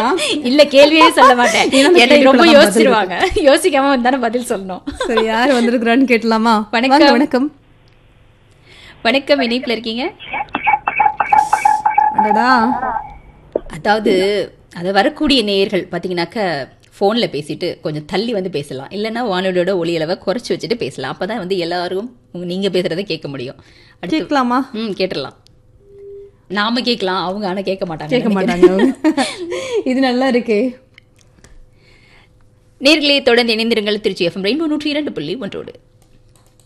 இல்ல கேள்வியே சொல்ல மாட்டேன் ஏன்னா அந்த எனக்கு ரொம்ப கேள்விக்குள்ள தான் யோசிச்சிருவாங்க யோசிக்காம வந்தானே பதில் சொல்லணும் சரி யார் வந்திருக்கிறான்னு கேட்டலாமா வணக்கம். வாங்க, வணக்கம் வணக்கம் இணைப்புல இருக்கீங்க அடடா அதாவது அது வரக்கூடிய நேயர்கள் பார்த்தீங்கன்னாக்க ஃபோனில் பேசிட்டு கொஞ்சம் தள்ளி வந்து பேசலாம் இல்லைன்னா வானொலியோட ஒளியளவை குறைச்சி வச்சுட்டு பேசலாம் அப்போ தான் வந்து எல்லாரும் உங்க- நீங்க பேசுறதை கேட்க முடியும் அடுத்து கேட்கலாமா ம் கேட்டுடலாம் நாம கேட்கலாம் அவங்க ஆனா கேட்க மாட்டாங்க கேட்க நினைக்கிறேன். மாட்டாங்க அவங்க. இது நல்லா இருக்கே நேர்களே தொடர்ந்து இணைந்திருங்கள் திருச்சி எஃப்எம் ரெயின்போ நூற்றி இரண்டு புள்ளி ஒன்றோடு